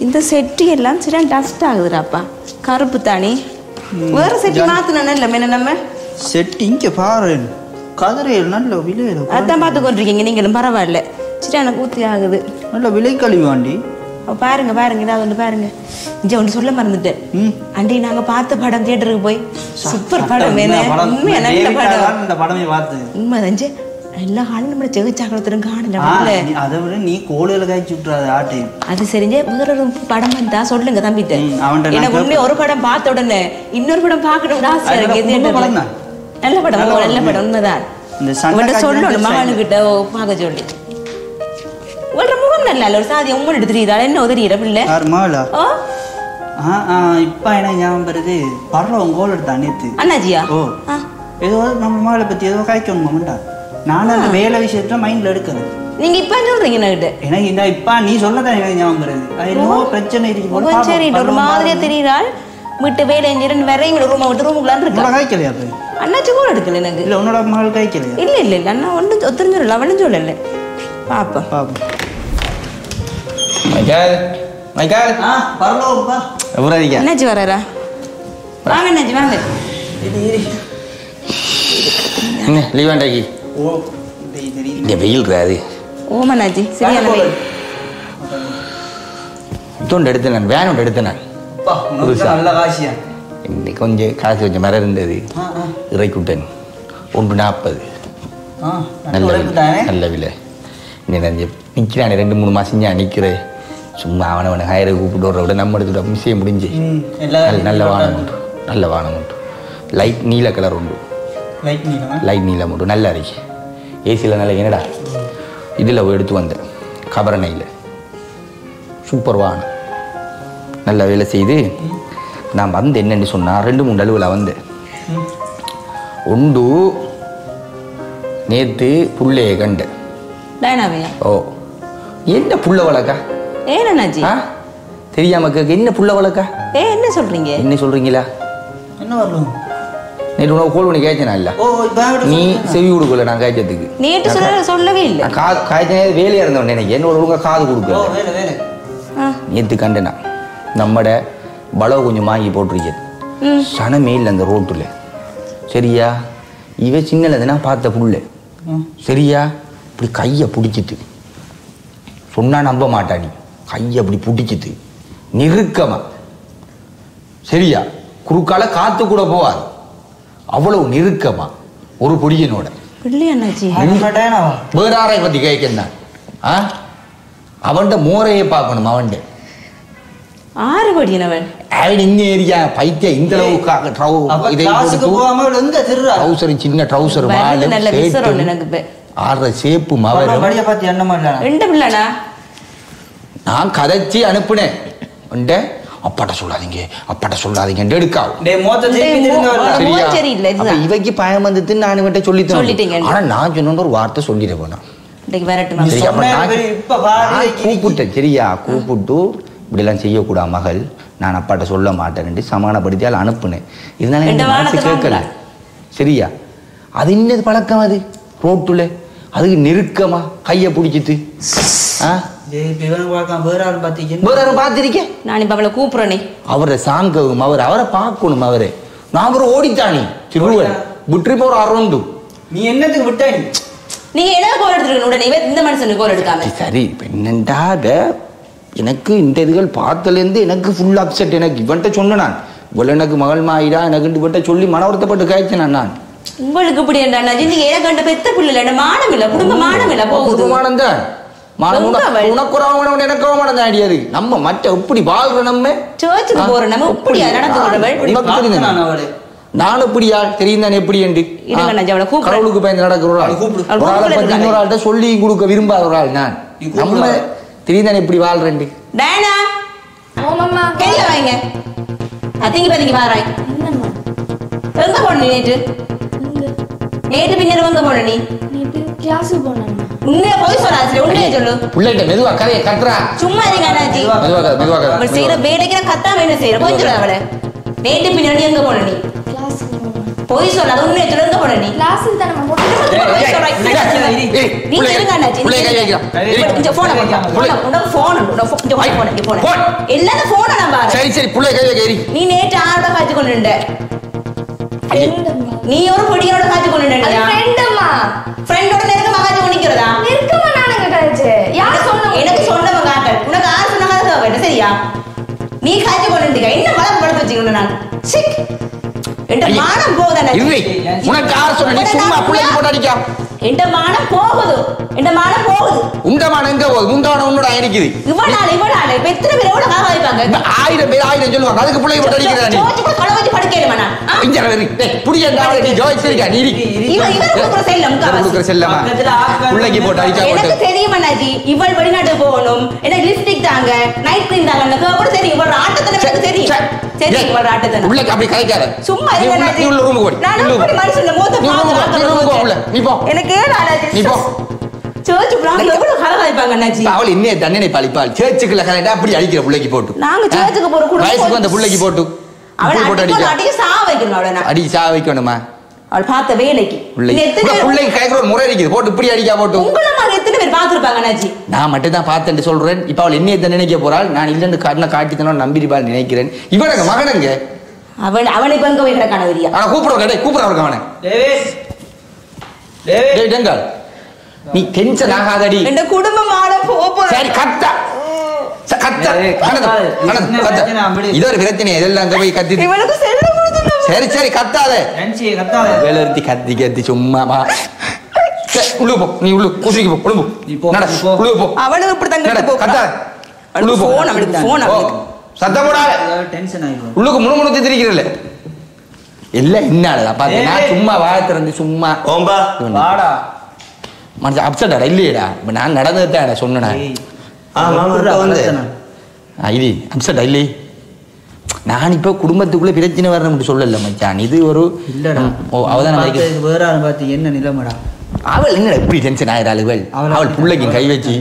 இந்த செட்டி எல்லாம் சரியா டஸ்ட் ஆகுதுடாப்பா கருப்பு தானி வேற செட்டி மாத்தணும் இல்ல என்ன நம்ம செட் இங்க பாரு கதிரையில் நல்ல விலையில அதான் பார்த்து கொண்டிருக்கீங்க நீங்களும் பரவாயில்ல சரியான கூத்தி ஆகுது நல்ல விலை கழிவு ஆண்டி அப்ப பாருங்க பாருங்க இதாவது ஒன்று பாருங்க இங்க ஒன்று சொல்ல மறந்துட்டேன் ம். ஆண்டி நாங்க பார்த்த படம் தியேட்டருக்கு போய் சூப்பர் படம் என்ன உண்மையா நல்ல படம் இந்த படமே பார்த்து உண்மைதான் ஜே. எல்லா காலம் நம்ம ஜெகச்சாக்கலத்திலும் காணல ஆ, வரல. நீ- அதை விட நீ கோலையில காய்ச்சி விட்டுறாத ஆட்டை அது சரிஞ்சே வேற ஒரு படம் வந்தா சொல்லுங்க தம்பிட்ட ம், அவன்ட்ட நான் எனக்கு உண்மையா ஒரு படம் பார்த்த உடனே இன்னொரு படம் பார்க்கணும்னு ஆசை அது இருக்கு குடும்ப theaterல. படம் தான். நல்ல படம் நல்ல ஓ, படம். நல்ல படம் உண்மைதான் இந்த சண்டை உங்கள்ட்ட காட்சி சொல்லணும் தான் மகனுக்கிட்ட ஓ, பார்க்க சொல்லி உங்களோட முகம் நல்லா இல்ல ஒரு சாதி உம்மன் எடுத்து தெரியுதா என்ன உதறியிட பிள்ளை யார் மாலா ஓ ஆ ஆ இப்போ எனக்கு ஞாபகம் வருது பரவாயில்ல கோல் எடுத்தா நேத்து அண்ணாஜியா ஓ ஆ. ஏதோ நம்ம மகளை பத்தி ஏதோ காய்க்கணுமாண்டா நானும் அந்த வேலை விஷயத்துல மைண்ட்ல எடுக்கிறேன் நீங்க இப்ப சொல்றீங்க என்கிட்ட எனக்கு இந்த இப்ப நீ சொல்லதான் எனக்கு ஞாபகம் வருது அது என்னவோ பிரச்சனை இருக்கு போல முகம் சரி பாப்போம், ஒரு பரவாயில்ல. மாதிரியா தெரியுறாள் விட்டு வேலை எஞ்சிரன் வேற எங்க ரூமை விட்டு ரூமுக்குள்ளான் இருக்கா உன்னோட காய்க்கலையா அப்ப அண்ணாச்சி கூட எடுக்கல எனக்கு இல்ல உன்னோட மகள் காய்க்கலையா இல்ல இல்ல இல்ல அண்ணா ஒன்றும் ஒத்துரும் சொல்லல அவனும் சொல்லல பாப்பா பாப்போம் மைக்கேல் மைக்கேல் ஆ பரவாயில்லப்பா எப்படி இருக்கீங்க அண்ணாச்சி வராரா வாங்க அண்ணாச்சி வாங்க இது இரு. என்ன லீவ் ஆண்டாக்கி ஓ இது தெரியுது இந்த வெயில் கிடையாது ஓம் அண்ணாச்சி சரியான வெயில். இதோண்டு எடுத்தேன் நான் வேன் ஒன்று எடுத்தேன் நான் அப்பா, உனக்கு தான் நல்ல காசியா இன்னைக்கு கொஞ்சம் காசு கொஞ்சம் மரம் இருந்தது ஆ ஆ இறக்கி விட்டேன் ஒன்று நாற்பது ஆ நல்ல நல்ல உழைப்பு தானே விலை நல்ல விலை இன்னும் நான் நிற்கிறானே ரெண்டு மூணு மாதம் நான் நிற்கிறேன் சும்மா அவனவனை ஹயரை கூப்பிட்டு வர்ற விட நம்ம எடுத்துட்டு மிஸ்ஸே முடிஞ்சு ம், எல்லா நல்ல- நல்ல வானம் உண்டு நல்ல வானம் உண்டு லைட் நீல கலர் உண்டு லைட் நீளமா லைட் நீலம் உண்டு நல்லா இருக்கு ஏசியில் நல்ல என்னடா இதில் எடுத்து வந்தேன் கபரணையில் சூப்பர் வானம் நல்ல வேலை செய்து நான் வந்து என்னன்னு சொன்னா ரெண்டு மூணு நழுவில் வந்தேன் உண்டு நேற்று புள்ளையை கண்டேன் டைனாவையா ஓ என்ன புள்ள வளர்க்கா ஏன் அண்ணாச்சி ஆ தெரியாம கேட்க என்ன புள்ள வளர்க்கா ஏ என்ன சொல்றீங்க என்ன சொல்றீங்களா என்ன வரலாம் நேற்று உனக்கு கோல் பண்ணி கேட்சனா இல்ல ஓ இப்போ நீ செவி கொடுக்கல நான் காய்ச்சதுக்கு நேற்று சொல்ல சொல்லவே இல்லை நான் காது காய்ச்சனே வேலையா இருந்தவன் எனக்கு என்னோட ஒழுங்கா காது ஓ கொடுக்கல வேலை வேலை ஆ நேற்று கண்டேனா நம்மட பலவை கொஞ்சம் வாங்கி போட்டிருக்கேன் ம் சனமே இல்லை அந்த ரோட்டுல சரியா இவ சின்னல நான் பார்த்த புள்ள ம். சரியா இப்படி கையை பிடிச்சிட்டு சொன்னா நம்ப மாட்டா நீ கையை அப்படி பிடிச்சிட்டு நெருக்கமா சரியா குறுக்கால காத்து கூட போவாது அவ்வளவு நெருக்கமா ஒரு பொடியனோட பிள்ளை அண்ணாச்சி டேனாவா வேற யாரை பத்தி கேட்கிறான் ஆ அவன்ட மோரையை பார்க்கணும் அவன்ட ஆறு படியனவன் அவன் இந்த ஏரியா பைத்திய இந்த அளவு கா- trou- அப்ப இதை கிளாஸுக்கு கொடுத்து போகாம இவள் எங்க திருறா ட்ரௌசர் சின்ன ட்ரௌசர் வருது நல்ல விசரம் எனக்கு இப்ப ஆடுற சேப்பு பரவாயில்ல, மவரும் படிய பார்த்து என்ன மாதிரிலாம் ரெண்டு பிள்ளைண்ணா நான் கதைச்சி அனுப்புனேன் உண்ட அப்பாட்ட சொல்லாதீங்க அப்பாட்ட சொல்லாதீங்க எடுக்காவும் டேய் மொத்த திருப்பி டேய், திரும்ப மோ- வரல மோ- சரியா சரியில்லை, இதுதான். அப்ப இவைக்கு பயம் வந்துட்டு நான் இவன்ட்ட சொல்லி சொல்லிட்டீங்க. ஆனா நான் சொன்ன ஒரு வார்த்தை சொல்லிட போனேன் இன்னைக்கு வரட்டும் நீ சரி, அப்ப சொன்ன நான் பேரு இப்ப பாரு, நான் இன்னைக்கு கூப்பிட்டேன் சரியா கூப்பிட்டு இப்படிலாம் செய்யக்கூடா மகள் நான் அப்பாட்ட சொல்ல மாட்டேன்ட்டு சமாதானப்படுத்தி அதில் அனுப்புனேன் இருந்தாலும் ரெண்டு எனக்கு மனசு வாரத்துக்கு கேட்கல வாங்கல. சரியா அது இன்னது பழக்கம் அது ரோட்டுல அதுக்கு நெருக்கமா கையை பிடிச்சிட்டு ஆ டேய் இப்ப இவனை பார்க்காம வேற ஆள் பார்த்தீங்க வேற யாரும் பார்த்திருக்கேன் நான் இப்ப அவளை கூப்பிடுறேனே அவரை சாங்கவும் அவர் அவரை பார்க்கணும் அவரை நான் அவர் ஓடித்தானி திருவன் விட்டு போற அரண்டு நீ என்னத்துக்கு விட்டா நீ நீங்க என்ன கோல் எடுத்துருக்கணும் உடனே இவன் இந்த மனுஷனுக்கு கோல் எடுக்காம சரி இப்ப என்னண்டா அத எனக்கு இந்த இதுகள் பார்த்தலேருந்து எனக்கு ஃபுல் அப்செட் எனக்கு இவன்ட்ட சொன்னேன் நான் இவ்வளவு எனக்கு மகள் மாயிடா எனக்கு இவன்ட்ட சொல்லி மன வருத்தப்பட்டு காய்ச்சினேன் நான் உங்களுக்கு இப்படி என்ன அண்ணாச்சி நீங்க ஏன கண்ட பெத்த புள்ள இல்ல மானம் இல்ல குடும்ப மானம் இல்ல போகுது குடும்பமானம் தான் மானம் ரொம்ப உன- அவள். உனக்கு ஒரு அவமானம் எனக்கு அவமானம் தான் அடியாது நம்ம மற்ற எப்படி வாழ்ற நம்ம சர்ச்சுக்கு போற நம்ம இப்படியா நடந்து கொள்றவள் உனக்கு தெரியும் நான் அவளை நான் எப்படியா தெரியும் தானே எப்படி என்று இருங்க, நான் அவளை கூப்பிடுறேன். கடவுளுக்கு பயந்து நடக்கிற ஒரு ஆள் அவளை கூப்பிடு. ஒரு ஆளை அவளை பத்தி கூப்பிடு. இன்னொரு ஆள்கிட்ட சொல்லி கொடுக்க விரும்பாத ஒரு ஆள் நான் நீ கூப்பிடு நம்ம அவளை. தெரியும் தானே எப்படி வாழ்றேன் டேனா ஓமம்மா கையில வாங்க அதிங்க பதிங்க வாராய் என்னம்மா எங்க போன நீ நேற்று நேற்று பின்னர் எங்க போன நீ நேற்று கிளாஸுக்கு போனேம்மா உண்மையா போய் சொல்லாச்சு உண்மையை சொல்லு பிள்ளைகிட்ட மெதுவா கதையை கட்டுறா சும்மா இருங்க அண்ணாச்சி மெதுவா கதை மெதுவா கதை அவள் செய்யற வேலைக்கு நான் கத்தாம என்ன செய்யற கொஞ்சம் அவளை நேற்று பின்னாடி எங்க போன நீ கிளாஸுக்கு போனேன் பொய் சொல்லாத உண்மையை சொல்லுங்க போட நீ கிளாஸுக்கு தானே போட்டு பொய் சொல்ற. ஏய், நீ புள்ளைய- இருங்க அண்ணாச்சி, நீ புள்ளைய கை இருங்க. வைக்கிறான். இவன் இந்த phone அ கொண்டா. புள்ளை- உன்னோட phone, உன்னோட phone, இந்த phone, phone, இந்த phone. phone. எல்லாரும் phone அ நான் பாரு. சரி சரி புள்ளை கை வைக்க எரி நீ நேற்று ஆரோட காய்ச்சி கொண்டு நின்ற. ஃப்ரெண்டம்மா நீ ஒரு பொடியோட காய்ச்சி கொண்டு அது நின்றியா? ஃப்ரெண்டம்மா ஃப்ரெண்டோட நெருக்கமா காய்ச்சி கொண்டு நிக்கிறதா? இருக்கமா நானுங்க கழிச்சு யார் சொன்ன எனக்கு சொன்னவங்க ஆட்கள் உனக்கு யார் சொன்னாங்க அதை கேட்க சரியா நீ காய்ச்சி கொண்டு நின்றுக்க. என்ன வளர்ப்பு வளர்த்து வச்சுக்கணும் நான் சிக். என்ட மானம் போகுதானே இல்லை உனக்கு யார் சொன்ன நீ சும்மா பிள்ளைக்கு போட்டு அடிக்கா என்ட மானம் போகுது என்ட மானம் போகுது உண்டமான எங்க போகுது உண்டமான உன்னோட இருக்குது இவனால இவனால இப்ப எத்தனை பேர் எவ்வளவு காக வைப்பாங்க இப்ப ஆயிரம் பேர் ஆயிரம் சொல்லுவாங்க அதுக்கு பிள்ளைக்கு போட்டு அடிக்கிறா நீ சோச்சு கூட கலை வச்சு படுக்கலுமா நான் ஆ? இங்க வரு. டேய், புடிய நாவலை நீ ஜோதிச்சிருக்கா நீ இரு. இவன் இவன் கொடுக்குற செல்லம் இவன் கொடுக்குற செல்லமா பக்கத்துல ஆட்கள் பிள்ளைக்கு போட்டு அடிச்சா எனக்கு போட்டு தெரியும் அண்ணாஜி இவள் வெளிநாட்டுக்கு போகணும் எனக்கு லிப்ஸ்டிக் தாங்க நைட் கிரீம் தாங்க எனக்கு கூட தெரியும் இவள் ஆட்டத்தை எனக்கு தெரியும் தெரியும் இவள் ஆட்டத்தை உள்ளக்கு அப்படி கதைக்காத சும்மா நீ இருங்க உள்ள- அண்ணாச்சி. நீ உள்ள ரூமுக்கு போடி நான் நீ உள்ள எப்படி போ. மனுஷன்ல மூத்த நீ ரூமுக்கு போ. பாத்து நீ ரூமுக்கு போ உள்ள. நீ போ எனக்கு ஏன் அண்ணாச்சி நீ போ. சர்ச் பிளாக் எவ்வளவு கலை வைப்பாங்க அண்ணாச்சி அவள் இன்னே தண்டனை பழிப்பாள் சேர்ச்சுக்குள்ள கலண்டா அப்படி அடிக்கிற பிள்ளைக்கு போட்டு நாங்க சேர்ச்சுக்கு போற குடும்பம் வயசுக்கு வந்த பிள்ளைக்கு போட்டு அவளை இப்படி போட்டு அடிக்க அடிக்க அடிக்க சா வைக்கணும் அவளை நான் அடி சா வைக்கணுமா அவள் பார்த்த வேலைக்கு பிள்ளை இன்னும் எத்தனை பேர் பிள்ளைக்கு கேட்கிற ஒரு முறை இருக்குது போட்டு இப்படி அடிக்கா போட்டு உங்களை மாதிரி எத்தனை பேர் பார்த்திருப்பாங்க அண்ணாச்சி நான் மட்டும் தான் பார்த்தேன் சொல்றேன் இப்ப அவள் என்ன நினைக்க போறாள் நான் இல்லைன்னு கண்ணை காட்டித்தனும் நம்பிருப்பாள் நினைக்கிறேன் இவனுக்கு மகனுங்க அவன் அவனை இப்ப எங்க போய் கிடக்கான வரியா ஆனா கூப்பிடுற கடை கூப்பிடுறவங்க அவனை டேவிட் டேவிட் டேய் டெங்கால் நீ டென்ஷன் ஆகாதடி என் குடும்பம் ஆட போறேன் சரி கத்தா ச- கத்தா ஏய், கண்ணது, கத்தாது. கண்ணது, சின்ன கத்தா. பிரச்சனை, அப்படி. இது ஒரு பிரச்சனை இதெல்லாம் அங்க போய் கத்தி இவனுக்கு செல்ல கொடுத்து சரி சரி கத்தாத நன்ச்சி கத்தாத வேலை நிறுத்தி கத்தி கத்தி சும்மா வா. சரி, உள்ள போ நீ உள்ள கூசிக்கு போ உள்ள போ நீ போ, நட, நீ போ. உள்ள போ அவனுக்கு இப்படி தங்க நட, கத்தாத உள்ள போ போன் அவனுக்கு போன் போ. அவனுக்கு சத்தம் போடாத டென்ஷன் ஆயிடும் உள்ளுக்கு முழு முழு திரிக்கிறல்ல எல்லாம் என்னால பாத்து நான் ஏய். சும்மா வாய திறந்து சும்மா ஓம்பா வாடா மனசு அப்செட் இல்லையடா இப்ப நான் நடந்தது தான் சொன்னேன் ஏய், ஆ, மாமா, எப்படிடா இப்ப வந்து. வளர்த்தன? இது அப்செட் இல்லை நான் இப்ப குடும்பத்துக்குள்ள பிரச்சனை வரணும்னு சொல்லல மச்சான் இது ஒரு இல்லடா ஓ அவதான் பார்த்து இது வேற ஆள் பார்த்து என்ன நிலைமைடா அவள் என்ன இப்படி டென்ஷன் ஆயிராள் இவள் அவளை அவள் அப்படி பிள்ளைக்கு கை தான் வச்சு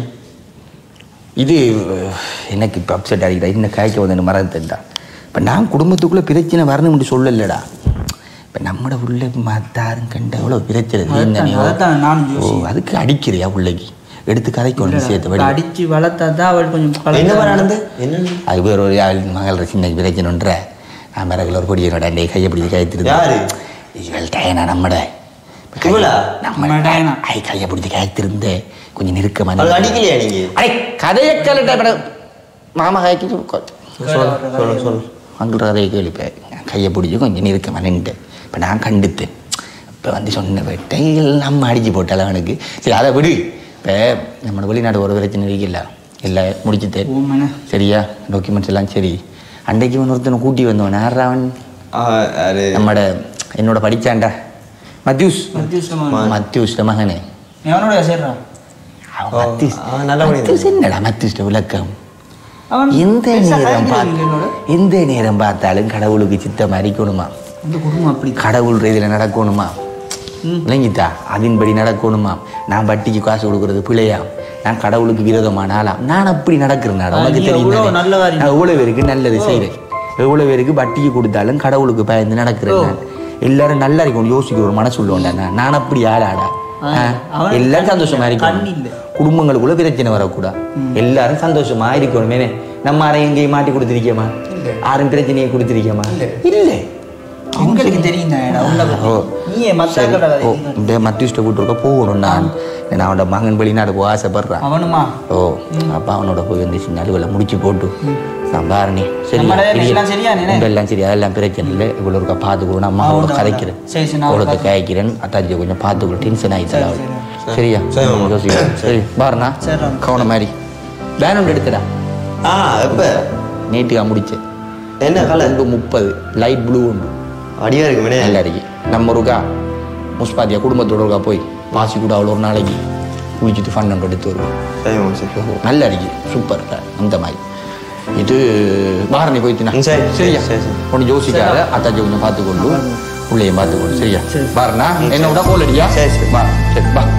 இது எனக்கு இப்போ அப்செட் ஆகிட்டா என்ன காய்க்க வந்து மறந்துட்டா இப்போ நான் குடும்பத்துக்குள்ள பிரச்சனை வரணும்னு சொல்லலடா இப்போ நம்மட உள்ள மாத்தாரும் கண்ட எவ்வளோ பிரச்சனை அதான், என்னன்னையோ. அதான் நானும் ஓ யோசிக்கிறேன். அதுக்கு அடிக்கிறியா பிள்ளைக்கு எடுத்து கதைக்கு ஒன்று சேர்த்து இல்லடா, வடி அடிச்சு வளர்த்தா தான் அவள் கொஞ்சம் என்ன பழக்கம். நடந்து என்ன அது வேற ஒரு ஆள் மகள் சின்ன பிரச்சனைன்ற நான் மிரகல ஒரு பொடியோட அண்டை கையை பிடிச்சி கைத்திருந்தேன் யாரு? இவள் டயனா நம்மட இவளா? நம்ம நம்ம டயனா. ஐ கையை பிடிச்சி கைத்திருந்தேன் கொஞ்சம் நெருக்கமா அவள் அடிக்கலையா நீங்க அடே கதையை கேளுடா மேடம் மாமா கைக்கு சொல்லு சொல்லு சொல்லு அங்கிற கதையை கேள்விப்பேன் கையை பிடிச்சி கொஞ்சம் நெருக்கமா நின்று இப்போ நான் கண்டுத்தேன் இப்போ வந்து சொன்ன வேட்டை நம்ம அடிச்சு போட்டால அவனுக்கு சரி அதை விடு இப்போ நம்ம வெளிநாடு ஒரு பிரச்சனை இருக்குல்ல இல்லை முடிச்சுத்தேன் ஓமனே. சரியா டாக்குமெண்ட்ஸ் எல்லாம் சரி அன்றைக்கு இவன் ஒருத்தனை கூட்டி வந்தவன் யாரா அவன் ஆ, அது நம்மட என்னோட படிச்சான்டா மத்யூஸ் மத்தியஸ்தமா. மத்யூஸ் மகனே நீ அவனோடயா சேர்றா? அவன் ஓ, மத்யூஸ் அவன் நல்ல மனிதன். மத்யூஸ் என்னடா மத்யூஸ் விளக்கம் அவன் எந்த பெருசா நேரம் கலந்து பார்த்து என்னோட. எந்த நேரம் பார்த்தாலும் கடவுளுக்கு சித்தம் அறிக்கணுமா அந்த குடும்பம் அப்படி கடவுள் இதில் நடக்கணுமா ம். விளங்கித்தா அதன்படி நடக்கணுமா நான் வட்டிக்கு காசு கொடுக்கறது பிழையா நான் கடவுளுக்கு விரோதமான ஆளாம் நான் அப்படி நடக்கிறேன் ஆ, உனக்கு நீ தெரியும் எவ்வளவு தானே? நல்ல காரியம். நான் எவ்வளவு பேருக்கு நல்லது செய்கிறேன் எவ்வளவு பேருக்கு வட்டிக்கு கொடுத்தாலும் கடவுளுக்கு பயந்து நடக்கிறேன் நான் எல்லாரும் நல்லா இருக்கணும் யோசிக்க ஒரு மனசு உள்ளோண்டா நான் நான் அப்படி ஆளாடா ஆ, ஆ, அவனுக்கு எல்லாரும் கண் சந்தோஷமா கண் இருக்கணும் இல்ல. குடும்பங்களுக்குள்ள பிரச்சனை வரக்கூடாது எல்லாரும் சந்தோஷமா இருக்கணுமே நம்ம யாரையும் எங்கேயும் மாட்டி கொடுத்துருக்கேமா யாரும் பிரச்சனையை கொடுத்துருக்கேமா இல்லை உங்களுக்கு தெரியும் தானேடா, உள்ள பத்தி. ஓ நீயே மத்த சரி. ஆட்களோட ஓ கதை. இந்த மத்தியிஷ்ட கூட்டு போகணும் நான் நான் அவனோட மகன் வெளிநாடு போக ஆசைப்படுறான் அவனுமா ஓ அப்பா அவனோட போய் வந்து சின்ன அலுவலை முடிச்சு போட்டு சம்பாரணி சரி நம்மள எல்லாம் சரியா நீனே? எல்லாம் சரி அதெல்லாம் பிரச்சனை இல்லை இவ்வளோ இருக்கா பார்த்துக்கணும் அம்மா ஆ, கூட உண்டு, கதைக்கிறேன் உண்டு. சரி, சரி, நான் இவ்வளோத்த பார்த்து- காய்க்கிறேன் அத்தாச்சி கொஞ்சம் பார்த்துக்கணும் டென்ஷன் ஆயிடுச்சு சரி, அவள். சரி. சரியா சரி, மாமா. யோசிக்கிறேன் சரி பாருண்ணா சரி, ராம். கவனம் மாதிரி பேனண்ட் எடுத்துடா ஆ எப்ப நேற்றுக்கா முடிச்சேன் என்ன கலர் ரெண்டு முப்பது லைட் ப்ளூ உண்டு அடியா இருக்கு மேனே நல்லா இருக்கு நம்ம ஒருக்கா முஸ்பாத்தியா குடும்பத்தோட ஒருக்கா போய் பாசி கூட அவ்வளோ ஒரு நாளைக்கு குளிச்சுட்டு ஃபன் ஒன்று எடுத்து வருவோம் சரி மாமா, சரி நல்லா இருக்கு சூப்பர் அந்த மாதிரி இது பாரணி போய்த்தினா ம், சரி, சரியா சரி, சரி. ஒன்று யோசிக்காத அத்தாச்சி கொஞ்சம் பார்த்துக்கொண்டு பிள்ளையும் பார்த்துக்கொண்டு சரியா சரி. பாருண்ணா என்ன விட கோல் அடியா சரி, சரி. பா சரி பா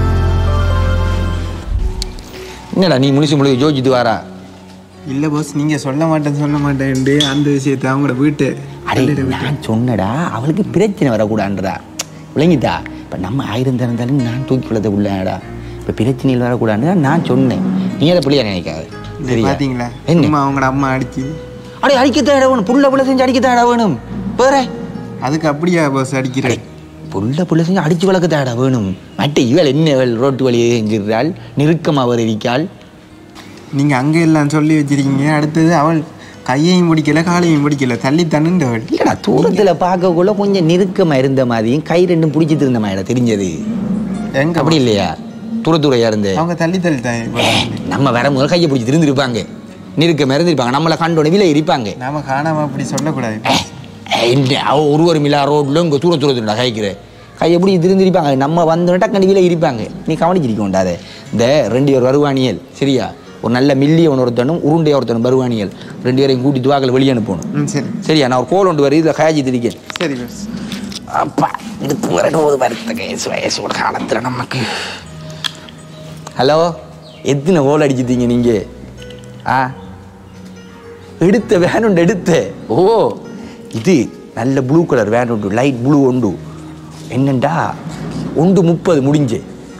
என்னடா நீ முனிசு முழுக்க ஜோதித்து வாரா இல்லை பாஸ் நீங்கள் சொல்ல மாட்டேன் சொல்ல மாட்டேன்ட்டு அந்த விஷயத்தை அவங்களோட வீட்டு அடே நான் சொன்னடா அவளுக்கு பிரச்சனை வரக்கூடாதுன்றா விளங்கிட்டா இப்போ நம்ம ஆயிரம் திறந்தாலும் நான் தூக்கி விழத உள்ளடா இப்போ பிரச்சனையில் வரக்கூடாதுன்னு நான் சொன்னேன் நீ அதை பிள்ளையா நினைக்காது சரியா? பாத்தீங்களா என்ன அம்மா அவங்களோட அம்மா அடிச்சு அடே அடிக்கத்தான் இடம் வேணும் புள்ள புள்ள செஞ்சு அடிக்கத்தான் இடம் வேணும் வேற அதுக்கு அப்படியா பாஸ் அடிக்கிறேன் புள்ள புள்ள செஞ்சு அடிச்சு வளர்க்கத்தான் இடம் வேணும் மற்ற இவள் என்ன இவள் ரோட்டு வழியை செஞ்சிருந்தாள் நெருக்கமாக அவர் இருக்காள் நீங்க அங்க எல்லாம் சொல்லி வச்சிருக்கீங்க அடுத்தது அவள் கையையும் பிடிக்கல காலையும் பிடிக்கல தள்ளி தண்ணுண்டவள் இல்லடா தூரத்தில் பார்க்கக்குள்ள கொஞ்சம் நெருக்கமாக இருந்த மாதிரியும் கை ரெண்டும் பிடிச்சிட்டு இருந்த மாதிரி தெரிஞ்சது எங்க அப்படி இல்லையா தூர தூரையா இருந்து அவங்க தள்ளி தள்ளி தான் நம்ம வரும்போது கையை பிடிச்சி திருந்திருப்பாங்க நெருக்கமாக இருந்திருப்பாங்க நம்மளை கண்டோட விலை இருப்பாங்க நாம காணாம அப்படி சொல்லக்கூடாது என்ன அவ ஒரு ஒரு மில்லா ரோட்ல இங்கே தூர தூரத்துடா கைக்கிற கையை பிடிச்சி திருந்திருப்பாங்க நம்ம வந்தோட்டா கண்டிவில இருப்பாங்க நீ கவனிச்சிருக்க வேண்டாத இந்த ரெண்டு பேர் வருவானியல் சரியா ஒரு நல்ல மில்லியன் ஒருத்தனும் உருண்டை ஒருத்தனும் வருவானியல் ரெண்டு பேரையும் கூட்டிட்டு வாக்கில் வெளியே அனுப்பணும் ம் சரி சரியா நான் ஒரு கோல் ஒன்று வரும் இதில் காய்ச்சி திரிக்கேன் சரி பாஸ் அப்பா இது புரடுவது வருத்த கேஸ் வயசோட காலத்தில் நமக்கு ஹலோ எத்தனை கோல் அடிச்சிட்டீங்க நீங்க ஆ எடுத்த வேன் உண்டு எடுத்த ஓ இது நல்ல ப்ளூ கலர் வேன் உண்டு லைட் ப்ளூ உண்டு என்னண்டா உண்டு முப்பது முடிஞ்சு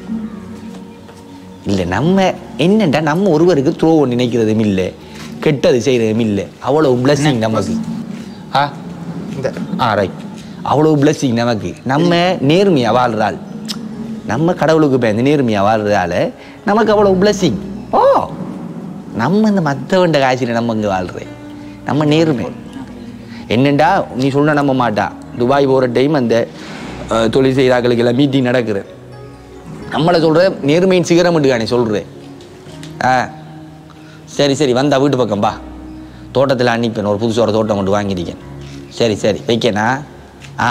இல்லை நம்ம என்னண்டா நம்ம ஒருவருக்கு த்ரோ நினைக்கிறதும் இல்லை கெட்டது செய்கிறதும் இல்லை அவ்வளோ பிளஸ்ஸிங் நமக்கு ஆ இந்த ஆ ரைட் அவ்வளோ பிளஸ்ஸிங் நமக்கு நம்ம நேர்மையாக வாழ்றாள் நம்ம கடவுளுக்கு பயந்து நேர்மையாக வாழ்றதால நமக்கு அவ்வளோ பிளஸ்ஸிங் ஓ நம்ம இந்த மற்றவண்ட காசில் நம்ம இங்கே வாழ்றேன் நம்ம நேர்மை என்னண்டா நீ சொன்ன நம்ப மாட்டா துபாய் போகிற டைம் அந்த அஹ், தொழில் செய்கிறாக்களுக்கு எல்லாம் மீட்டிங் நடக்குது நம்மளை சொல்கிற நேர்மையின் சிகரம்ட்டுக்கானே சொல்கிறேன் ஆ சரி சரி வந்தா வீட்டு பக்கம் பா தோட்டத்தில் அனுப்பேன் ஒரு புதுசாக ஒரு தோட்டம் கொண்டு வாங்கியிருக்கேன் சரி சரி வைக்கண்ணா ஆ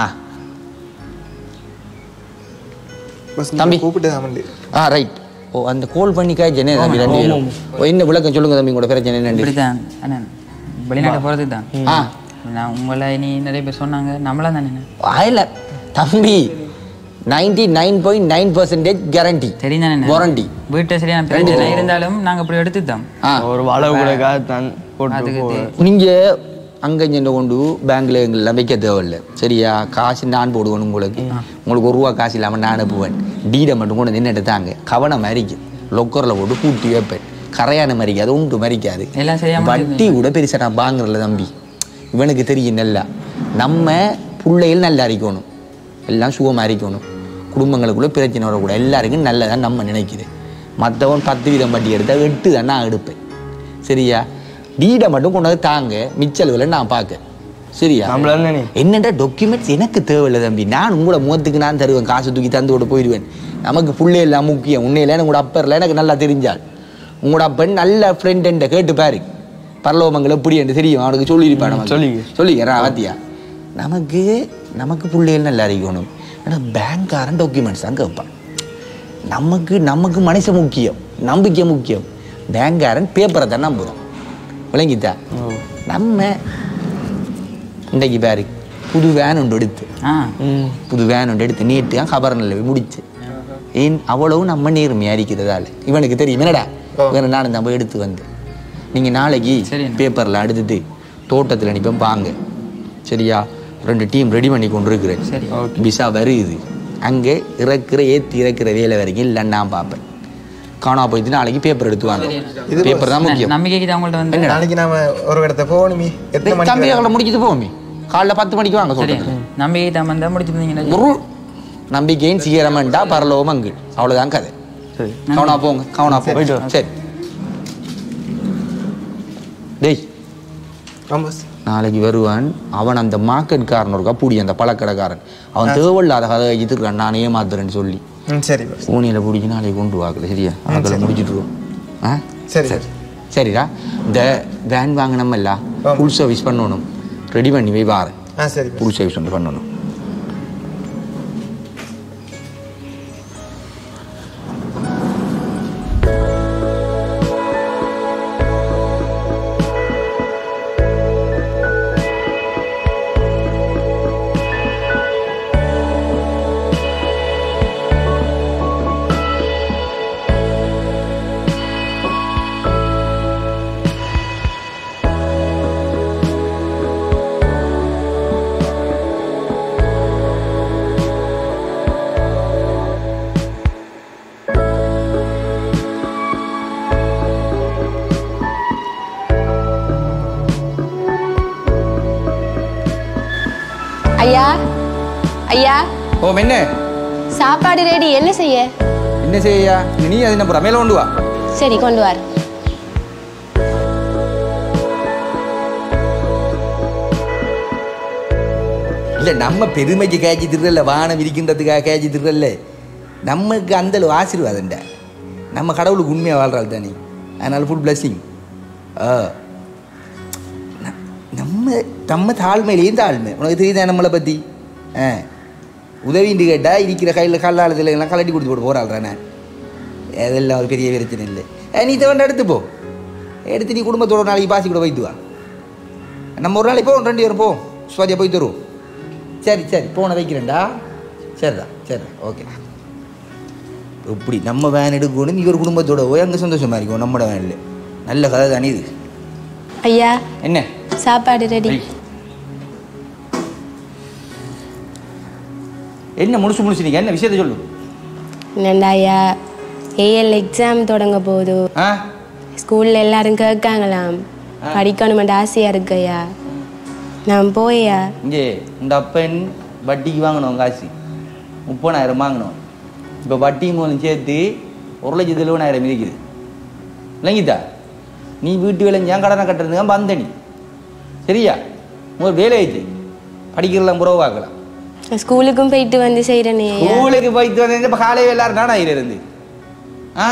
பஸ் தம்பி. கூப்பிட்டு தான் ஆ ரைட் ஓ அந்த கோல் பண்ணி காய்ச்சனே தம்பி ரெண்டு பேரும் ஓ என்ன விளக்கம் சொல்லுங்க தம்பி உங்களோட பிரச்சனை என்னண்டு இப்படித்தான் அண்ணன் வெளிநாட்டு போகிறதுக்கு தான் ஆ நான் உங்களை நீ நிறைய பேர் சொன்னாங்க நம்மளா தானே இல்ல தம்பி ninety nine point nine percentage guarantee தெரியும் தானே வாரண்டி வீட்டை சரியான பிரச்சனை இருந்தாலும் நாங்க அப்படி எடுத்துட்டோம் ஆ ஒரு வளவு கூட தான் போட்டு அதுக்கு போ- தே- நீங்க அங்கே சென்று கொண்டு பேங்க்ல எங்கெல்லாம் வைக்க தேவையில்லை சரியா காசு நான் போடுவேன் உங்களுக்கு உங்களுக்கு ஒரு ரூபா காசு இல்லாமல் நான் அனுப்புவேன் டீடை மட்டும் கொண்டு வந்து என்ன எடுத்தாங்க கவனம் மறிக்கும் லொக்கரில் போட்டு பூட்டி வைப்பேன் கரையான மறிக்காது உண்டு மறிக்காது எல்லாம் சரியா வட்டி கூட பெருசா நான் வாங்குறல தம்பி இவனுக்கு தெரியும் நல்லா நம்ம பிள்ளைகள் நல்லா அரிக்கணும் எல்லாம் சுகமாக அரிக்கணும் குடும்பங்களுக்குள்ள பிரச்சனை வரக்கூடாது எல்லாருக்கும் நல்லதான் நம்ம நினைக்குது மற்றவன் பத்து வீதம் வட்டி எடுத்தா எட்டு தான் நான் எடுப்பேன் சரியா டீடை மட்டும் கொண்டு வந்து தாங்க மிச்சளவில் நான் பார்க்க சரியா நம்மள தானே என்னடா டாக்குமெண்ட்ஸ் எனக்கு தேவையில்லை தம்பி நான் உங்களோட முகத்துக்கு நான் தருவேன் காசு தூக்கி தந்து விட போயிடுவேன் நமக்கு புள்ளை எல்லாம் முக்கியம் உன்னையில உங்களோட அப்பரில் எனக்கு நல்லா தெரிஞ்சால் உங்களோட அப்பன் நல்ல ஃப்ரெண்ட் என்ற கேட்டு பாரு பரலோமங்கள் எப்படி என்று தெரியும் அவனுக்கு சொல்லியிருப்பான் நமக்கு சொல்லிக்க. சொல்லிக்கிறேன் வாத்தியா நமக்கு நமக்கு பிள்ளைகள் நல்லா அறிக்கணும் ஏன்னா பேங்க்காரன் டாக்குமெண்ட்ஸ் தான் கேட்பான் நமக்கு நமக்கு மனுஷன் முக்கியம் நம்பிக்கை முக்கியம் பேங்க்காரன் பேப்பரை தான் நம்புகிறோம் விளங்கிட்டா நம்ம இன்றைக்கு பாரு புது வேன் ஒன்று எடுத்து ஆ புது வேன் ஒன்று எடுத்து நேற்று தான் கபர் நல்ல முடிச்சு ஏன் அவ்வளவு நம்ம நேர்மையாக இருக்கிறதால இவனுக்கு தெரியும் என்னடா வேற நான் தான் போய் எடுத்து வந்தேன் நீங்கள் நாளைக்கு சரி. பேப்பரில் அடுத்தது தோட்டத்தில் அனுப்பி வாங்க சரியா ரெண்டு டீம் ரெடி பண்ணி கொண்டு இருக்கிறேன் சரி. விசா வருது அங்கே இறக்குற ஏற்றி இறக்குற வேலை வரைக்கும் இல்லை நான் பார்ப்பேன் காணா போயிட்டு நாளைக்கு பேப்பர் எடுத்து வாங்க பேப்பர் தான் முக்கியம் நம்பிக்கைக்கு தான் உங்கள்ட்ட வந்து நாளைக்கு நாம ஒரு இடத்த போகணுமே எத்தனை மணிக்கு தம்பி அவளை முடிச்சுட்டு போவோமே காலைல பத்து மணிக்கு வாங்க சரி சொல்றேன் நம்பிக்கை தான் வந்தா முடிச்சிருந்தீங்கன்னா ஒரு நம்பிக்கையின் சீக்கிரமண்டா பரலோகம் அங்கு அவ்வளவுதான் கதை சரி கவனா போங்க கவனா போங்க சரி டேய் ஆமா boss. நாளைக்கு வருவான் அவன் அந்த மார்க்கெட் காரன் இருக்கா பூடி அந்த பழக்கடைக்காரன் அவன் தேவையில்லாத கதை வச்சுருக்கான் நான் ஏமாத்துறேன்னு சொல்லி ம் சரி boss. ஊனியில் பிடிச்சி நாளைக்கு கொண்டு வாக்கல சரியா அதில் முடிச்சுட்டுருவோம் ஆ சரி. சரி சரிடா இந்த வேன் வாங்கினோம்ல ஆமா. ஃபுல் சர்வீஸ் பண்ணணும் ரெடி பண்ணி போய் வாரேன் ஆ சரி boss. ஃபுல் சர்வீஸ் வந்து பண்ணணும் ஐயா ஐயா ஓ என்ன சாப்பாடு ரெடி என்ன செய்ய என்ன செய்யா நீ அது என்ன மேல கொண்டு வா சரி கொண்டு வார் இல்ல நம்ம பெருமைக்கு கேட்சி திருடல வானம் இருக்கின்றதுக்காக கேட்சி திருடல நமக்கு அந்த அளவு ஆசீர்வாதம்டா நம்ம கடவுளுக்கு உண்மையாக வாழ்றாள் தானே அதனால ஃபுல் பிளஸ்ஸிங் ஆ ந- நம்ம நம்ம தாழ்மையிலேயும் தாழ்மை உனக்கு தெரியுதா நம்மளை பற்றி ஆ உதவின்னு கேட்டால் இருக்கிற கையில் கல்லாளத்தில் எல்லாம் கலட்டி கொடுத்து போட்டு போகிறாள்றா நான் அதெல்லாம் ஒரு பெரிய பிரச்சனை இல்லை ஏ, நீ தவண்ட எடுத்து போ எடுத்து நீ குடும்பத்தோட ஒரு நாளைக்கு பாசி கூட வைத்து வா நம்ம ஒரு நாளைக்கு போவோம் ரெண்டு பேரும் போவோம் சுவாதியாக போய் தருவோம் சரி சரி போன வைக்கிறேன்டா சரிடா சரிடா ஓகே இப்படி நம்ம வேன் எடுக்கணும் நீ ஒரு குடும்பத்தோட போய் அங்கே சந்தோஷமா இருக்கும் நம்மளோட வேனில் நல்ல கதை தானே இது ஐயா என்ன சாப்பாடு ரெடி வை. என்ன முடிச்சு முடிச்சு நீங்க என்ன விஷயத்தை சொல்லு என்னண்டா ஐயா ஏஎல் எக்ஸாம் தொடங்க போகுது ஆ ஸ்கூல்ல எல்லாரும் கேட்காங்களாம் படிக்கணுமெண்ட் ஆசையா இருக்கு ஐயா நான் போயா இங்கே இந்த அப்பன் வட்டிக்கு வாங்கணும் காசு முப்பதாயிரம் வாங்கணும் இப்போ வட்டி மூலம் சேர்த்து ஒரு லட்சத்து எழுபதாயிரம் இருக்குது இல்லைங்கிதா நீ வீட்டு வேலை ஏன் கடனை கட்டுறதுங்க வந்த நீ சரியா ஒரு வேலை ஆயிடுச்சு படிக்கிறலாம் புறவாக்கலாம் நான் ஸ்கூலுக்கும் போயிட்டு வந்து செய்கிறேனே ஐயா ஸ்கூலுக்கு போயிட்டு வந்து இப்போ காலையில் எல்லாரும் நானா இருந்து ஆ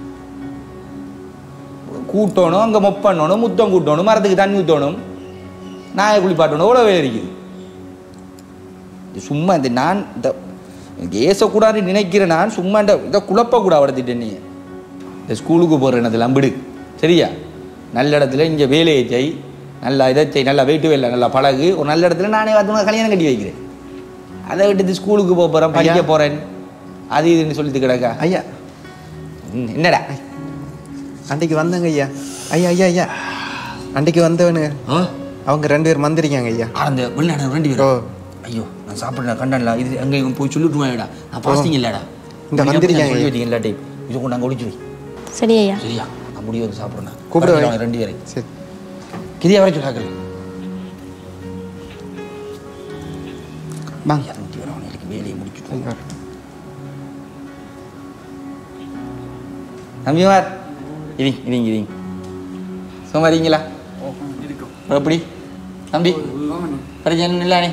கூட்டணும் அங்கே மொப்பண்ணணும் முத்தம் கூட்டணும் மரத்துக்கு தண்ணி ஊற்றணும் நாயை குளிப்பாட்டணும் எவ்வளோ வேலை இருக்குது இது சும்மா இந்த நான் இந்த எனக்கு ஏசக்கூடாதுன்னு நினைக்கிற நான் சும்மா இந்த இதை குழப்பக்கூடாது வளர்த்துட்டேன் நீ இந்த ஸ்கூலுக்கு போகிற இடத்துல விடு சரியா நல்ல இடத்துல இங்கே வேலையை செய் நல்லா இதை செய் நல்லா வெயிட்டு வேலை நல்லா பழகு ஒரு நல்ல இடத்துல நானே வந்து கல்யாணம் கட்டி வைக்கிறேன் அதை விட்டுட்டு ஸ்கூலுக்கு போக போகிறேன் படிக்க போகிறேன் அது இதுன்னு சொல்லிட்டு கிடக்கா ஐயா ம், என்னடா அன்றைக்கு வந்தாங்க ஐயா ஐயா ஐயா ஐயா அன்றைக்கு வந்தவனு ஆ அவங்க ரெண்டு பேர் வந்திருக்காங்க ஐயா அந்த வெளிநாடு ரெண்டு ஓ. பேரும் ஐயோ நான் சாப்பிட்றேன் கண்டன்ல இது அங்கே இவன் போய் சொல்லிட்டுவாடா நான் பாஸ்டிங் இல்லடா இந்த வந்திருக்காங்க. சொல்லி வச்சிங்க இல்லாட்டி இது கொண்டு அங்கே ஒழிச்சு வை சரி ஐயா சரியா நான் முடிவு வந்து சாப்பிட்றேன் கூப்பிட வை. ரெண்டு பேரை சரி கிரியா வரை சொல்லாக்கள் வாங்க இரநூத்தி வரும் எனக்கு வேலையை முடிச்சுட்டு ஐயா. நம்பிமார் இருங்க இருங்க இருங்க சும்மா இருக்கீங்களா எப்படி தம்பி பிரச்சனை இல்லானே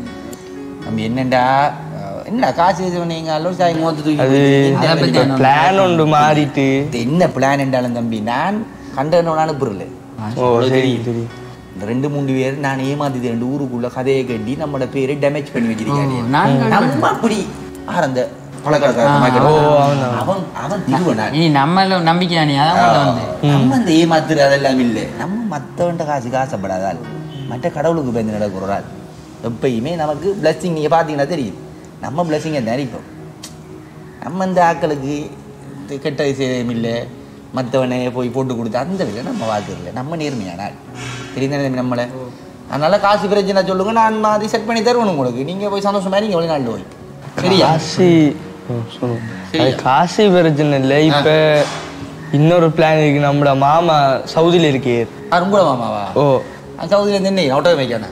தம்பி என்னண்டா அஹ், என்னடா காசு சொன்னீங்க அல்லோ சாய் மோத்து தூக்கி அது போட்டு, என்ன பிளான் ஒன்று மாறிட்டு இது என்ன பிளான் என்றாலும் தம்பி நான் கண்டனோட அனுப்புறல ஓ சரி சரி இந்த ரெண்டு மூணு பேர் நான் ஏமாத்தி ரெண்டு ஊருக்குள்ள கதையை கட்டி நம்மளோட பேரை டேமேஜ் பண்ணி வச்சிருக்காங்க நம்ம அப்படி ஆரந்த பழக்கடக்காரன் ஓ, அவன்தான். அவன் அவன் திருவனான் நீ நம்மள நம்பிக்கை நீ அதான் உன்கிட்ட வந்து நம்ம அந்த ஏமாத்துற அதெல்லாம் இல்லை நம்ம மற்றவன்ட்ட காசு காசப்படாதால் மற்ற கடவுளுக்கு பயந்து நடக்கிறாள் எப்பயுமே நமக்கு பிளஸ்ஸிங் நீங்கள் பார்த்தீங்கன்னா தெரியும் நம்ம பிளஸ்ஸிங்கை நினைப்போம் நம்ம இந்த ஆக்களுக்கு இது கெட்ட விஷயம் இல்லை மற்றவனை போய் போட்டு கொடுத்து அந்த இல்லை நம்ம வாழ்க்கை நம்ம நேர்மையான ஆள் தெரியுதானே நம்மளை அதனால காசு பிரச்சனை சொல்லுங்க நான் அதை செட் பண்ணி தருவேன் உங்களுக்கு நீங்கள் போய் சந்தோஷமா நீங்கள் வெளிநாட்டில் போய் சரியா காசு ஓ, சொல்லு. அது காசு பிரச்சனை இல்லை இப்ப இன்னொரு பிளான் இருக்கு நம்மளோட மாமா சவுதியில இருக்கே அரும்புல மாமாவா ஓ அந்த சவுதியிலேருந்து என்ன ஆட்டோ வைக்கானே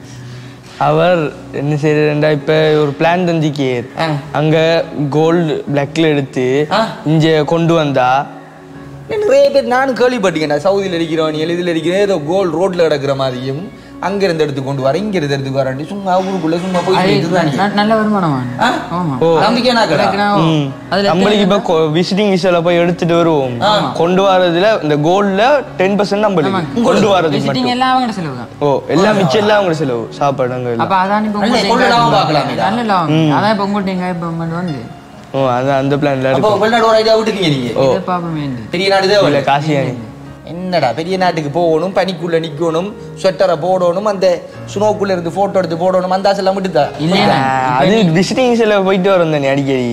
அவர் என்ன செய்யறா இப்ப ஒரு பிளான் தந்திக்கே ஆ. அங்க கோல்டு பிளாக்ல எடுத்து ஆ. இங்க கொண்டு வந்தா நிறைய பேர் நானும் கேள்விப்பட்டீங்கண்ணா சவுதியில் இருக்கிறவன் எழுதில் இருக்கிற ஏதோ கோல் ரோட்ல கிடக்கிற மாதிரியும் அங்க இருந்து எடுத்து கொண்டு வர இங்க இருந்து எடுத்து வரேன் சும்மா ஊருக்குள்ள சும்மா போய் ந- நல்ல வருமானம் ஆ? ஆமா ஓ. நம்பிக்கையான கடை. எனக்கு நான் ம். அதுல நம்மளுக்கு இப்ப விசிட்டிங் விசால போய் எடுத்துட்டு வருவோம் கொண்டு வரதுல இந்த கோல்ட்ல டென் பர்சன்ட் நம்மளுக்கு கொண்டு வரதுக்கு விசிட்டிங் மட்டும் எல்லாம் அவங்க செலவு தான் ஓ எல்லாம் மிச்சம் எல்லாம் அவங்க செலவு சாப்பாடு அங்க அப்ப எல்லாம் அதான் இப்ப நல்ல உங்கள்ட்ட கொள்ள எங்க- லாபம் பார்க்கலாமே இதா. நல்ல லாபம் அதான் இப்ப உங்கள்ட்ட எங்க இப்ப உங்கள்ட்ட வந்து ஓ அதான் அந்த பிளான்ல அப்போ இருக்கும் வெளிநாடு ஒரு ஐடியா விட்டுக்கீங்க நீங்க இதை பாப்போமே பெரிய நாடு தான் இல்ல வரல. காசியானி என்னடா பெரிய நாட்டுக்கு போகணும் பனிக்குள்ள நிக்கணும் ஸ்வெட்டரை போடணும் அந்த ஸ்னோக்குள்ள இருந்து போட்டோ எடுத்து போடணும் அந்த ஆசை எல்லாம் விட்டுதா இல்லையா அது விசிட்டிங் விசால போயிட்டு வரோம் தானே அடிக்கடி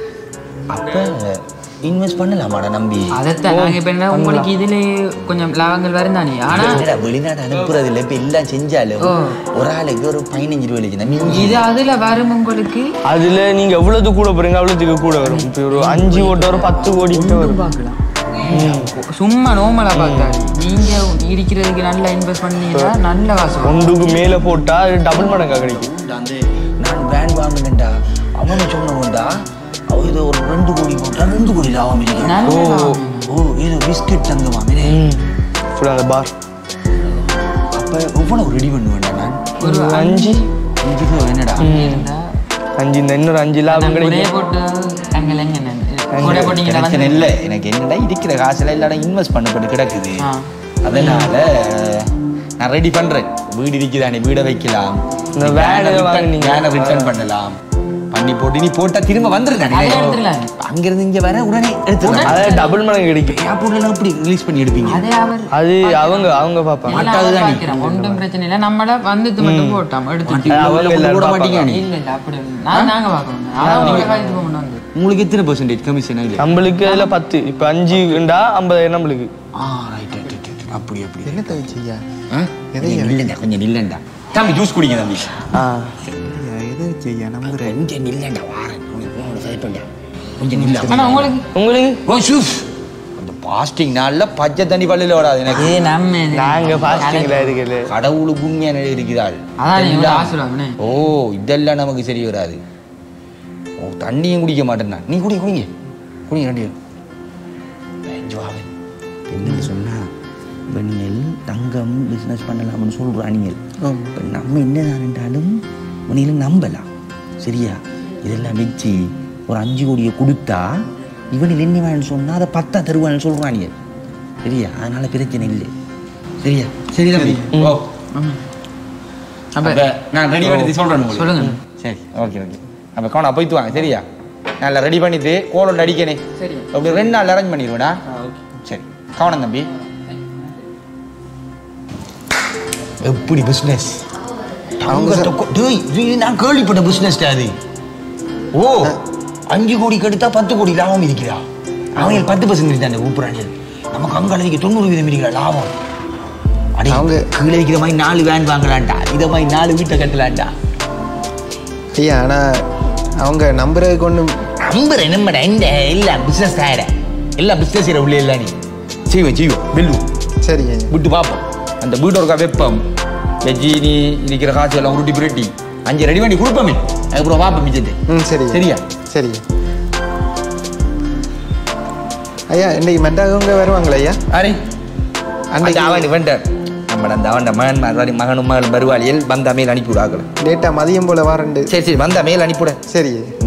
அப்ப இன்வெஸ்ட் பண்ணலாமாடா நம்பி அதைத்தான் நாங்க இப்ப என்ன உங்களுக்கு இதுல கொஞ்சம் லாபங்கள் வரும் தானே ஆனா என்னடா வெளிநாடு அனுப்புறது இல்ல இப்ப எல்லாம் செஞ்சாலும் ஓ. ஒரு ஆளுக்கு ஒரு பதினஞ்சு ரூபாய் லட்சம் இது அதுல வரும் உங்களுக்கு அதுல நீங்க எவ்வளவுக்கு கூட போறீங்க அவ்வளவுக்கு கூட வரும் இப்ப ஒரு அஞ்சு ஓட்ட ஒரு பத்து கோடி கிட்ட வரும் பார்க்கலாம் சும்மா நோமலா பார்த்தாரு நீங்க இருக்கிறதுக்கு நல்லா இன்வெஸ்ட் பண்ணீங்கன்னா நல்ல காசு வரும். ஒன்றுக்கு மேல போட்டா டபுள் மடங்கா கிடைக்கும் அந்த நான் வேன் வாங்கினேன்டா அவனு சொன்னவன்டா அவன் ஏதோ ஒரு ரெண்டு கோடி போட்டா ரெண்டு கோடி லாபம் இருக்கு நல்ல ஓ லாபம். ஓ ஏதோ பிஸ்கட் தங்குவான் ம் ஃபுல்லாக அந்த பார் அப்ப எவ்வளவு ரெடி பண்ணுவேன்டா நான் ஒரு அஞ்சு அஞ்சு கிலோ என்னடா ம் அஞ்சு இந்த இன்னொரு அஞ்சு லாபம் நான் ஒரே கிடைக்கும் போட்டு அங்கே இல்லைங்க கூட போட்டீங்கன்னா பிரச்சனை வந்து இல்லை எனக்கு என்னடா இருக்கிற காசுல இல்லாட இன்வெஸ்ட் பண்ணப்பட்டு கிடக்குது ஆ. அதனால நான் ரெடி பண்றேன் வீடு இருக்குதானே வீடை வைக்கலாம் இந்த van ஏதோ வாங்குனீங்க. வேனை ரிட்டர்ன் பண்ணலாம் பண்ணி போட்டு நீ போட்டா திரும்ப வந்துருக்கானே அதை எடுத்துடலாம். அங்கிருந்து இங்க வர உடனே எடுத்துக்கலாம் அதாவது டபுள் மடங்கு கிடைக்கும் ஏர்போர்ட்ல எப்படி ரிலீஸ் பண்ணி எடுப்பீங்க அதே அவர் அது அவங்க அவங்க பார்ப்பாங்க எல்லாம் அவர் பார்க்கிறான். ஒன்றும் பிரச்சனை இல்லை நம்மள வந்துட்டு மட்டும் போட்டோம் எடுத்துட்டு அவங்க எல்லாரும் போட பார்ப்பாங்க. மாட்டீங்க நீ இல்ல இல்ல அப்படி இல்லை. நான் நாங்க பார்க்கணும் அதான் நீங்க பார்த்துட்டு கொண்டு வந்து உங்களுக்கு எத்தனை பர்சன்டேஜ் கமிஷன் இல்லை நம்மளுக்கு அதுல பத்து இப்போ அஞ்சுண்டா ஐம்பதாயிரம் நம்மளுக்கு ஆ ரைட் ரைட் ரைட் அப்படி அப்படி என்ன தவிச்சு ஐயா ஆ? கொஞ்சம் நில்லுண்டா கொஞ்சம் நில்லுண்டா தம்பி ஜூஸ் குடிங்க தம்பி ஆ எதை வச்சு ஐயா நம்புறேன் கொஞ்சம் நில்லுண்டா வாரேன் உனக்கு உன்னோட சரி பண்ணா கொஞ்சம் நில்லா ஆனா உங்களுக்கு உங்களுக்கு ஓ ஷூஸ் அந்த பாஸ்டிங் நாள்ல பச்சை தண்ணி பள்ளியில் வராது எனக்கு ஏ நம்ம இது. நாங்க ஃபாஸ்டிங்ல இருக்கல கடவுளுக்கு உண்மையான இருக்கிறாள் அதான் நீ இவ்வளவு இதெல்லாம் ஆசீர்வாதம்னே. ஓ இதெல்லாம் நமக்கு சரி வராது ஓ தண்ணியும் குடிக்க மாட்டேன் நான். நீ குடி குடிங்க குடிங்க ரெண்டு பேரும். பெஞ்சுவாவன். என்னன்னு சொன்னா இப்போ நீங்கள் தங்கம் பிஸ்னஸ் பண்ணலாம்னு சொல்கிறானிகள் இப்போ நம்ம என்னதான் என்றாலும் உன்னையிலும் நம்பலாம் சரியா இதெல்லாம் வச்சு ஒரு அஞ்சு கோடியை கொடுத்தா இவனில் என்ன வேணும்னு சொன்னால் அதை பத்தா தருவான்னு சொல்கிறானிங்க சரியா அதனால பிரச்சனை இல்லை சரியா சரி தம்பி ஓ அப்ப அப்ப நான் ரெடி பண்ணி சொல்றேன் உங்களுக்கு. சொல்லுங்க. சரி ஓகே ஓகே அப்ப கவனம் போயிட்டு வாங்க சரியா நல்லா ரெடி பண்ணிட்டு கோலோட அடிக்கணே சரி. அப்படி ரெண்டு நாள் அரேஞ்ச் பண்ணிடுவேடா சரி கவனம் தம்பி எப்படி பிசினஸ் நான் கேள்விப்பட்ட பிசினஸ் அது ஓ அஞ்சு கோடி கெடுத்தா பத்து கோடி லாபம் இருக்கிறா அவங்க பத்து பர்சன்ட் தானே கூப்பிடுறாங்க நமக்கு அங்காளதிக்கு தொண்ணூறு வீதம் இருக்கிற லாபம் அடே அவங்க அவங்க- கீழே இருக்கிற மாதிரி நாலு வேன் வாங்கலாம்டா இதை மாதிரி நாலு வீட்டை கட்டலாம்டா ஐயா ஆனா அவங்க நம்புறதுக்கு ஒன்றும் நம்புற நம்மட இந்த இல்ல பிசினஸ் ஆயிட எல்லா பிசினஸ் உள்ள இல்ல நீ செய்வோம் செய்வோம் வெல்லு சரி ஐயா விட்டு பார்ப்போம் அந்த வீட்டு ஒருக்கா வெப்பம் வெஜ்ஜி நீ இருக்கிற காசு எல்லாம் உருட்டி புரட்டி அஞ்சு ரெடி பண்ணி கொடுப்போமே அதுக்கப்புறம் பார்ப்போம் மிச்சத்தை ம் சரி சரியா சரி ஐயா இன்னைக்கு மெட்டாகவங்க வருவாங்களா ஐயா அரே அந்த அன்னைக்கு- அவன் வேண்டார் நம்ம அந்த அவன் மகன் மாதிரி மகனும் மகள் வருவாளியல் வந்த மேல் அனுப்பி விடாக்கள் டேட்டா மதியம் போல வாரண்டு சரி சரி வந்த மேல் அனுப்பிவிட சரி